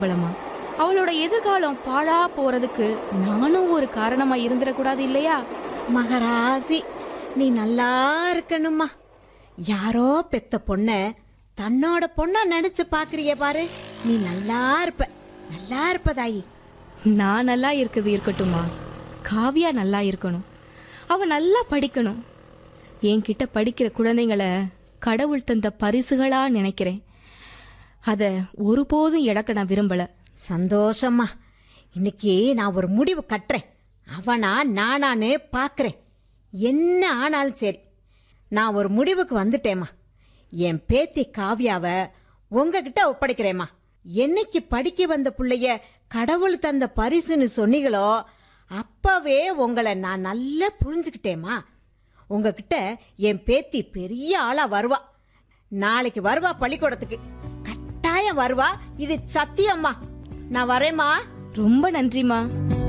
அவளம்மா அவளோட எதிர்காலம் பாழா போறதுக்கு நானும் ஒரு காரணமா இருந்துடக்கூடாது இல்லையா மகராசி நீ நல்லா இருக்கணுமா யாரோ பெத்த பொண்ண தன்னோட பொண்ணா நினைச்சு பாக்குறிய பாரு நீ நல்லா இருப்ப நல்லா இருப்ப தாயி நான் நல்லா இருக்குது இருக்கட்டும்மா காவியா நல்லா இருக்கணும் அவ நல்லா படிக்கணும் என்கிட்ட படிக்கிற குழந்தைங்கள கடவுள் தந்த பரிசுகளா நினைக்கிறேன் அத ஒருபோதும் இழக்க நான் விரும்பல சந்தோஷம்மா இன்னைக்கு நான் ஒரு முடிவு கட்டுறேன் அவனா நானான்னு பாக்குறேன் என்ன ஆனாலும் சரி நான் ஒரு முடிவுக்கு வந்துட்டேம்மா என் பேத்தி காவியாவ உங்ககிட்ட ஒப்படைக்கிறேம்மா என்னைக்கு படிக்க வந்த புள்ளைய கடவுள் தந்த பரிசுன்னு சொன்னீங்களோ அப்பவே உங்களை நான் நல்லா புரிஞ்சுக்கிட்டேம்மா உங்ககிட்ட என் பேத்தி பெரிய ஆளா வருவா நாளைக்கு வருவா பள்ளிக்கூடத்துக்கு கட்டாயம் வருவா இது சத்தியம்மா நான் வரேம்மா ரொம்ப நன்றிம்மா